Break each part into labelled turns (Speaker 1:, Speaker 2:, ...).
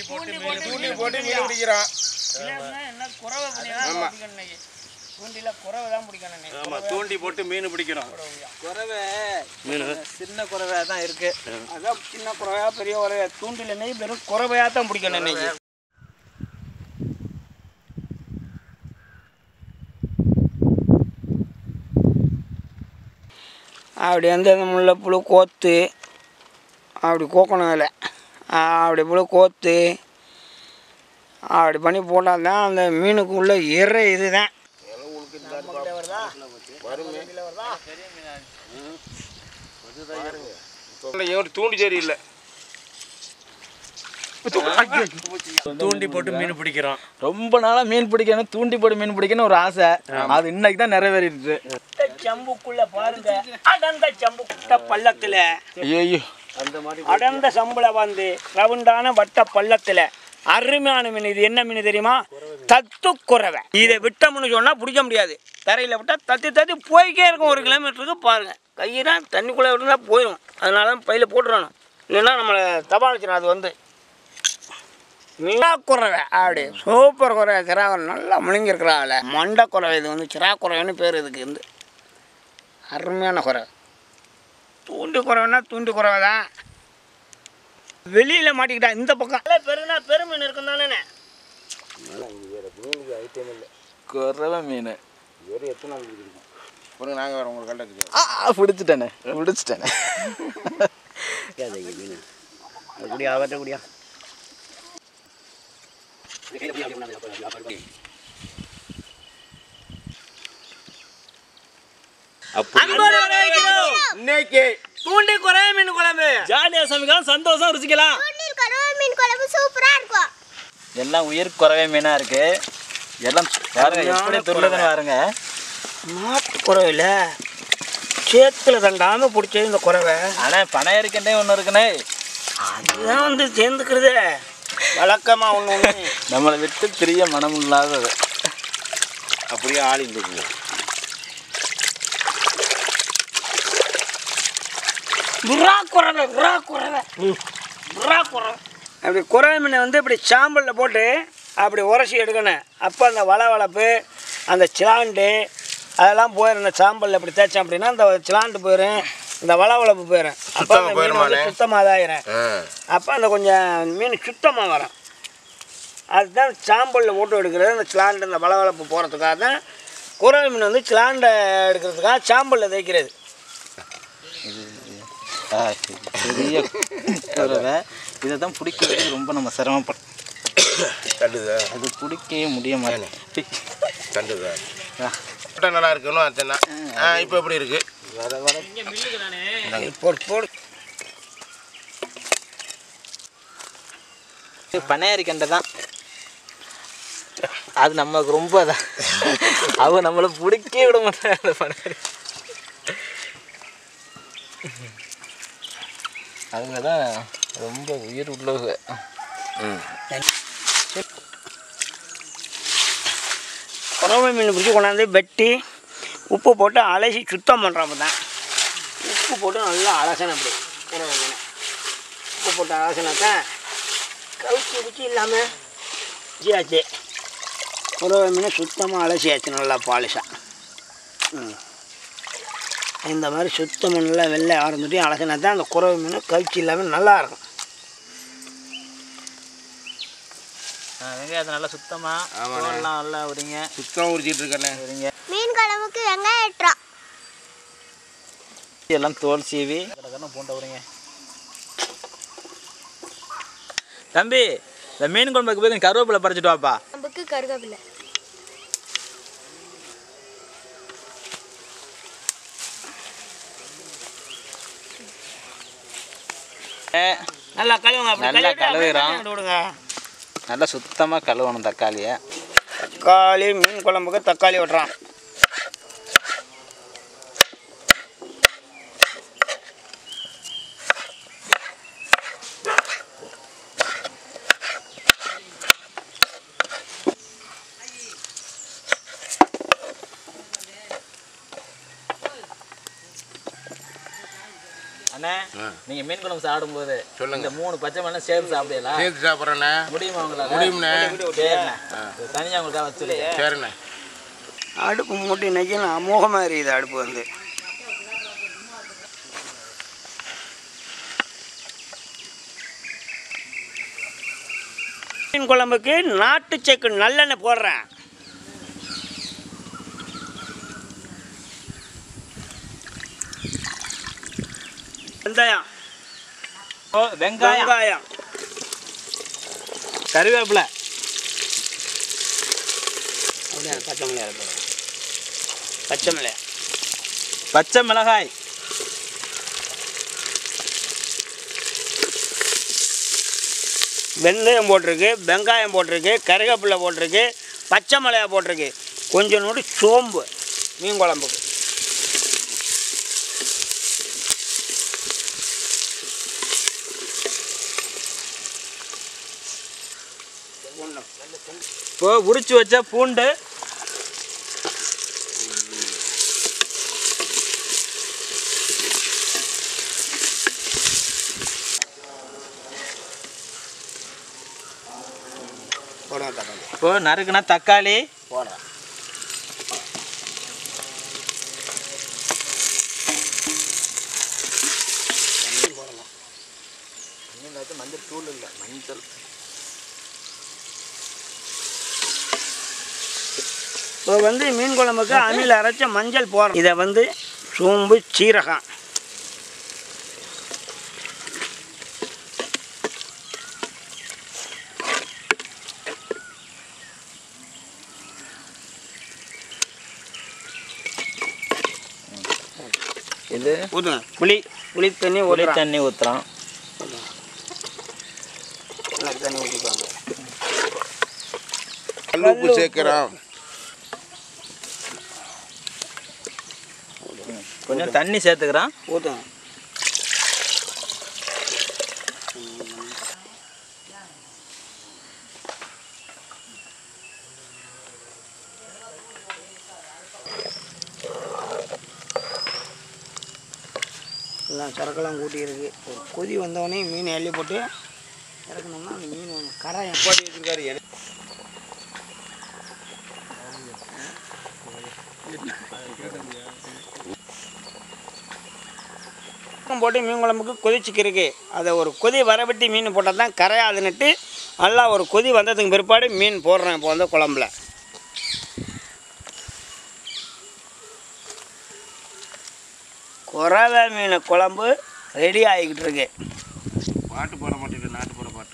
Speaker 1: தூண்டி போட்டு
Speaker 2: தூண்டி போட்டு மீன் பிடிக்கிறோம்
Speaker 1: இல்லைன்னா என்ன குறவை பிடிக்கணும் பிடிக்கணும் இன்னைக்கு தூண்டில குறவை தான் பிடிக்கணும் இன்னைக்கு
Speaker 3: ஆமாம் தூண்டி போட்டு மீன் பிடிக்கிறோம்
Speaker 4: குறவை
Speaker 3: மீன்
Speaker 4: சின்ன குறவை தான் இருக்கு
Speaker 1: அதான் சின்ன குறவையா பெரிய குறவையா தூண்டில இன்னைக்கு வெறும் குறவையா தான் பிடிக்கணும் இன்னைக்கு அப்படி வந்து அந்த முல்லைப்புழு கோத்து அப்படி கோக்கணும் அதில் அப்படி புழு கோத்து அப்படி பண்ணி போட்டால் தான் அந்த மீனுக்கு உள்ள இறை இதுதான்
Speaker 2: ஒரு தூண்டி சரி இல்லை
Speaker 3: தூண்டி போட்டு மீன் பிடிக்கிறோம்
Speaker 4: ரொம்ப நாளா மீன் பிடிக்கணும் தூண்டி போட்டு மீன் பிடிக்கணும் ஒரு ஆசை அது இன்னைக்கு தான் நிறைவேறிடுது
Speaker 1: சம்புக்குள்ள பாருங்க அடர்ந்த சம்புக்குட்ட பள்ளத்துல
Speaker 4: ஐயோ
Speaker 1: அடர்ந்த சம்புல வந்து ரவுண்டான வட்ட பள்ளத்துல அருமையான மீன் இது என்ன மீன் தெரியுமா தத்து குறவை இதை விட்டோம்னு சொன்னா பிடிக்க முடியாது தரையில விட்டா தத்தி தத்தி போய்க்கே இருக்கும் ஒரு கிலோமீட்டருக்கு பாருங்க கையினா தண்ணிக்குள்ள விட்டுனா போயிடும் அதனால தான் பையில போட்டுறணும் இல்லைன்னா நம்மளை தபாலிச்சிடும் அது வந்து மீனா குறவை அப்படி சூப்பர் குறவை கிராவை நல்லா முழுங்கிருக்கிறாள் மண்டை குறவை இது வந்து சிரா குறவைன்னு பேர் இதுக்கு வந்து அருமையான குறவை தூண்டி குறவைன்னா தூண்டி குறவை தான் வெளியில் மாட்டிக்கிட்டா இந்த பக்கம் இல்லை பெருனா பெருமீன் இருக்கும் தானே
Speaker 4: குறவை மீன்
Speaker 2: ஒரு நாங்கள் வரோம் உங்களுக்கு கண்டக்கு
Speaker 4: ஆ பிடிச்சிட்டேனே பிடிச்சிட்டேனே
Speaker 1: குடியா அவர்கிட்ட குடியா
Speaker 2: இன்னைக்கு
Speaker 1: தூண்டி குறைய மீன் குழம்பு
Speaker 4: ஜாலியா சமைக்கலாம் சந்தோஷம் ருசிக்கலாம்
Speaker 5: பன்னீர் குழம்பு மீன் குழம்பு சூப்பரா இருக்கும்
Speaker 4: எல்லாம் உயிர் குறவை மீனா இருக்கு எல்லாம் பாருங்க எப்படி துள்ளுதுன்னு பாருங்க
Speaker 1: நாட்டு குறவையில் சேத்துல தண்டாம பிடிச்சது இந்த குறவை
Speaker 4: ஆனா பணம் இருக்கண்டே ஒன்று இருக்குனே
Speaker 1: அதுதான் வந்து சேர்ந்துக்கிறது வழக்கமாக ஒன்று ஒன்று
Speaker 4: நம்மளை விட்டு பிரிய மனம் இல்லாதது
Speaker 2: அப்படியே ஆள் இருந்துக்குங்க
Speaker 1: விரா குறவை விரா குறவை விரா குறவை அப்படி குறவை மீனை வந்து இப்படி சாம்பலில் போட்டு அப்படி உரசி எடுக்கணும் அப்போ அந்த வளவளப்பு அந்த சிலாண்டு அதெல்லாம் போயிடும் இந்த சாம்பலில் இப்படி தேய்ச்சோம் அப்படின்னா அந்த சிலாண்டு போயிடும் இந்த வளவளப்பு போயிடும் அப்போ அந்த
Speaker 2: சுத்தமா
Speaker 1: மீன் வந்து
Speaker 2: போயிருமாண்ணே?
Speaker 1: சுத்தமாக இதாயிரும் அப்போ அந்த கொஞ்சம் மீன் சுத்தமாக வரும் அதுதான் சாம்பலில் போட்டு எடுக்கிறது அந்த சிலாண்டு இந்த வளவளப்பு போகிறதுக்காக தான் குறவை மீன் வந்து சிலாண்டை எடுக்கிறதுக்காக சாம்பலில் தேய்க்கிறது
Speaker 4: ஆ, பெரிய குறவை இதை தான் பிடிக்கிறது ரொம்ப நம்ம சிரமப்படும்
Speaker 2: கண்டுதா
Speaker 4: அது பிடிக்கவே முடிய மாட்டேன்
Speaker 2: கண்டுதா முட்டை நல்லா இருக்கணும் அத்தனை ஆ இப்போ எப்படி இருக்கு
Speaker 1: போட்டு போடு
Speaker 4: பனையாரி கண்டை தான் அது நமக்கு ரொம்ப தான் அவ நம்மளை பிடிக்கவே விட மாட்டாங்க அந்த பனையாரி அவங்க தான் ரொம்ப உயிர் உள்ளவங்க
Speaker 1: குறவை மீன் பிடிச்சி கொண்டாந்து வெட்டி உப்பு போட்டு அலசி சுத்தம் பண்ணுறப்ப தான் உப்பு போட்டு நல்லா அலசணும் அப்படி குறவை மீனை உப்பு போட்டு அலசினாக்கா கவுச்சி குச்சி இல்லாமல் ஜியாச்சு குறவை மீனை சுத்தமாக அலசியாச்சு நல்லா பாலிஷாக ம் இந்த மாதிரி சுத்தம் நல்லா வெள்ளை ஆரம்பிட்டு அலசினா தான் அந்த குறவை மீன் கவுச்சி இல்லாமல் நல்லா இருக்கும்
Speaker 4: வெங்காயத்தை நல்லா சுத்தமாக தோல்லாம் நல்லா உரிங்க
Speaker 2: சுத்தம் உரிச்சிட்டு இருக்கண்ணே
Speaker 4: உரிங்க
Speaker 5: மீன் குழம்புக்கு வெங்காயம் வெட்டுறோம்
Speaker 4: எல்லாம் தோல் சீவி கடற்கரை பூண்டை உரிங்க தம்பி இந்த மீன் குழம்புக்கு போய் கொஞ்சம் கருவேப்பிலை பறிச்சிட்டு வாப்பா
Speaker 5: குழம்புக்கு கருவேப்பிலை
Speaker 1: நல்லா கழுவுங்க அப்படி
Speaker 4: நல்லா
Speaker 1: கழுவிட்டு அப்படியே
Speaker 4: கழுவிறோம்.
Speaker 1: தண்ணி விடுங்க
Speaker 4: நல்லா சுத்தமாக கழுவணும் தக்காளியை
Speaker 1: தக்காளி மீன் குழம்புக்கு தக்காளி வெட்டுறான்
Speaker 4: அண்ணே
Speaker 2: ஆ.
Speaker 4: நீங்க மீன் குழம்பு சாப்பிடும்போது
Speaker 2: சொல்லுங்க.
Speaker 4: இந்த மூணு பச்சை மண்ணை சேர்த்து சாப்பிடலாம்
Speaker 2: சேர்த்து சாப்பிட்றேண்ணே
Speaker 4: முடியுமா உங்களால
Speaker 2: முடியும்ண்ணே
Speaker 4: சரிண்ணே இது தனியா உங்களுக்காக வச்சிருக்கேன்
Speaker 2: சரிண்ணே
Speaker 1: அடுப்பு மூட்டி நைக்கணும் அமோகமாக எரியுது அடுப்பு வந்து மீன் குழம்புக்கு நாட்டு செக்கு நல்லெண்ணெய் போடுறேன் வெந்தயம்
Speaker 4: ஓ வெங்காயம்
Speaker 1: வெங்காயம்
Speaker 4: கருவேப்பிலை
Speaker 1: அப்படியே பச்சை மிளகாய் போடுறேன் பச்சை மிளகாய்
Speaker 4: பச்சை மிளகாய்
Speaker 1: வெந்தயம் போட்டிருக்கு வெங்காயம் போட்டிருக்கு கருவேப்பிலை போட்டிருக்கு பச்சை மிளகாய் போட்டிருக்கு கொஞ்சம் நோடி சோம்பு மீன் குழம்புக்கு
Speaker 4: இப்போ உரிச்சு வச்ச பூண்டு
Speaker 1: போடுங்க தக்காளி
Speaker 4: இப்போ நறுக்குன தக்காளி
Speaker 1: போடுறேன்
Speaker 4: மஞ்சள் தூள் இல்லை மஞ்சள்
Speaker 1: இப்போ வந்து மீன் குழம்புக்கு அணில் அரைச்ச மஞ்சள் போடுறோம் இதை வந்து சோம்பு சீரகம்
Speaker 4: இது
Speaker 1: ஊற்றுங்க புளி புளி தண்ணி
Speaker 4: புளி
Speaker 1: ஊற்றுறேன்
Speaker 4: தண்ணி ஊற்றுறோம்
Speaker 1: தண்ணி ஊற்றிப்பாங்க
Speaker 2: கல் உப்பு சேர்க்குறோம்
Speaker 4: கொஞ்சம் தண்ணி சேர்த்துக்கிறோம்
Speaker 1: ஊற்றுங்க எல்லாம் சரக்கெல்லாம் கூட்டி இருக்கு ஒரு கொதி வந்தவொடனே மீன் எள்ளி போட்டு இறக்கணும்னா அந்த மீன் கரை போட்டி வச்சிருக்காரு போட்டு மீன் குழம்புக்கு கொதிச்சுக்கிருக்கு அதை ஒரு கொதி வரவிட்டு மீன் போட்டால் தான் கரையாதுன்னுட்டு நல்லா ஒரு கொதி வந்ததுக்கு பிற்பாடு மீன் போடுறேன் இப்போ வந்து குழம்புல குறவை மீன் குழம்பு ரெடி ஆகிக்கிட்டு இருக்கு
Speaker 2: பாட்டு போட மாட்டேங்குது நாட்டு போட பாட்டு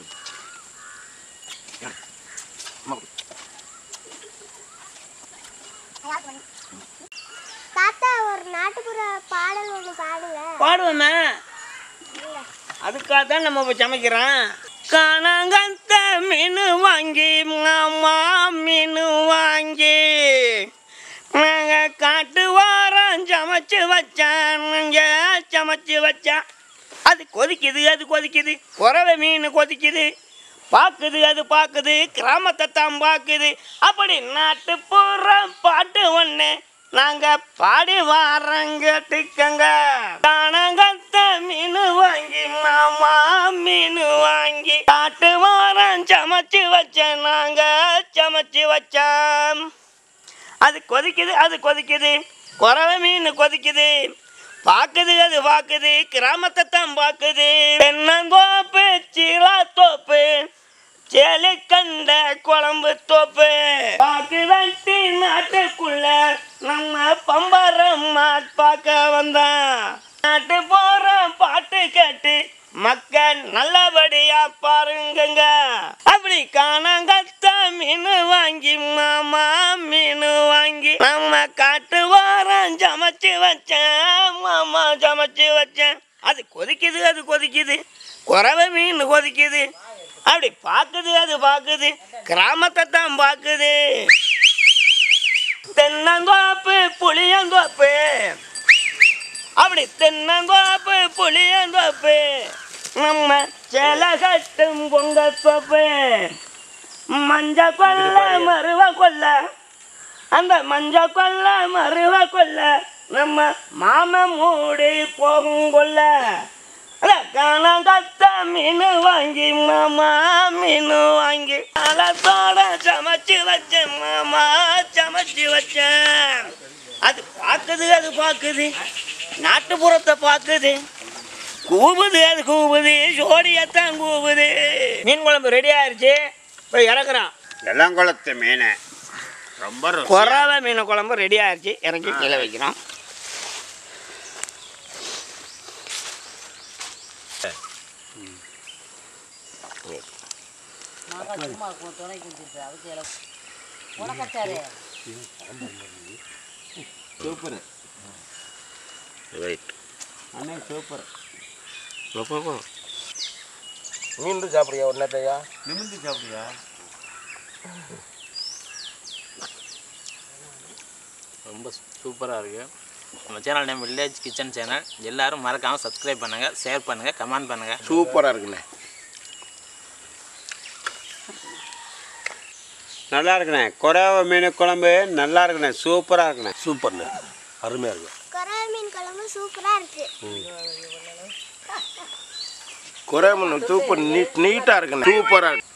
Speaker 5: தாத்தா ஒரு நாட்டுப்புற பாடல் ஒன்று பாடுங்க
Speaker 1: பாடுவோமே அதுக்காக தான் நம்ம இப்போ சமைக்கிறோம் கனகத்த மீன் வாங்கி மாமா மீன் வாங்கி நாங்கள் காட்டு வாரம் சமைச்சு வச்சேன் நாங்கள் சமைச்சு வச்சேன் அது கொதிக்குது அது கொதிக்குது குறவை மீன் கொதிக்குது பார்க்குது அது பார்க்குது கிராமத்தை தான் பார்க்குது அப்படி நாட்டுப்புறம் பாட்டு ஒன்று நாங்க பாடி வாரங்கட்டுக்கங்க தானகத்த மீன் வாங்கி மாமா மீன் வாங்கி காட்டு வாரம் சமைச்சு வச்சேன் நாங்க சமைச்சு வச்சோம் அது கொதிக்குது அது கொதிக்குது குறவை மீன் கொதிக்குது பார்க்குது அது பார்க்குது கிராமத்தை தான் பார்க்குது தென்னந்தோப்பு சீலா தோப்பு சேலி கண்ட குழம்பு தோப்பு பாக்குதட்டி நாட்டுக்குள்ள நம்ம பம்பரம் பார்க்க வந்தான் நாட்டு போற பாட்டு கேட்டு மக்கள் நல்லபடியா பாருங்கங்க அப்படி காணாங்கத்த மீன் வாங்கி மாமா மீன் வாங்கி நம்ம காட்டு வாரம் சமைச்சு வச்சேன் மாமா சமைச்சு வச்சேன் அது கொதிக்குது அது கொதிக்குது குறவை மீன் கொதிக்குது அப்படி பார்க்குது அது பார்க்குது கிராமத்தை தான் பார்க்குது தென்னந்தோப்பு புளியந்தோப்பு அப்படி தென்னந்தோப்பு புளியந்தோப்பு நம்ம செல கட்டும் பொங்க தோப்பு மஞ்ச கொல்ல மருவ கொல்ல அந்த மஞ்ச கொல்ல மருவ கொல்ல நம்ம மாம மூடி போகும் கொல்ல கத்த மீன் வாங்கி மாமா மீன் வாங்கி அலத்தோட சமைச்சு வச்சேன் மாமா சமைச்சு வச்சேன் அது பார்க்குது அது பார்க்குது நாட்டுப்புறத்தை பார்க்குது கூவுது அது கூவுது சோடியத்தான் கூவுது மீன் குழம்பு ரெடி ஆயிருச்சு போய் இறக்குறான்
Speaker 2: வெள்ளங்குளத்து மீன் ரொம்ப ருசி.
Speaker 1: கொறாவை மீன் குழம்பு ரெடி ஆயிருச்சு இறக்கி கீழே வைக்கிறோம்
Speaker 2: ரைட் மீண்டும் சாப்பிடுறியா ஒன்றத்தையா
Speaker 4: நிமிந்து சாப்பிடுயா
Speaker 6: ரொம்ப சூப்பராக இருக்குது நம்ம channel name village kitchen channel எல்லாரும் மறக்காமல் சப்ஸ்கிரைப் பண்ணுங்கள் ஷேர் பண்ணுங்கள் கமெண்ட் பண்ணுங்கள்
Speaker 2: சூப்பராக இருக்குண்ணே
Speaker 7: நல்லா இருக்குண்ணே குறவ மீன் குழம்பு நல்லா இருக்குண்ணே சூப்பராக இருக்குண்ணே
Speaker 3: சூப்பர்ண்ணே அருமையாக இருக்கு
Speaker 5: கொரவ மீன் குழம்பு சூப்பராக இருக்கு
Speaker 2: குறை மீன் சூப்பர் நீட் நீட்டாக இருக்குண்ணே சூப்பராக இருக்கு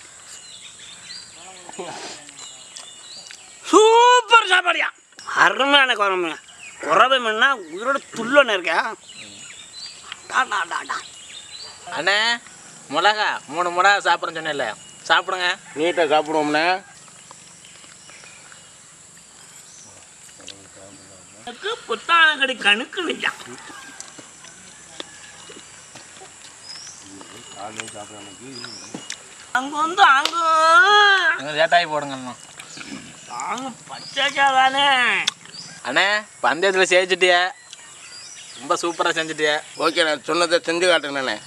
Speaker 1: சூப்பர் சாப்பாடியா அருமையான குழம்புங்க குறவை மீன்னா உயிரோட துள்ளன்னு இருக்கா டா, டா, டா, டா.
Speaker 6: அண்ணே மிளகா மூணு மிளகா சாப்பிட்றேன்னு சொன்னேன்ல சாப்பிடுங்க
Speaker 2: நீட்டாக சாப்பிடுவோம்ண்ணே
Speaker 1: எனக்கு புத்தானங்கடி கணுக்கு நிற்கான் அங்க வந்து அங்க
Speaker 6: லேட்டாகி போடுங்கண்ணா
Speaker 1: அங்க பச்சைக்கா தானே
Speaker 6: அண்ணே பந்தயத்தில் ஜெயிச்சிட்டிய ரொம்ப சூப்பராக செஞ்சுட்டிய
Speaker 2: ஓகே நான் சொன்னதை செஞ்சு காட்டுங்கண்ணே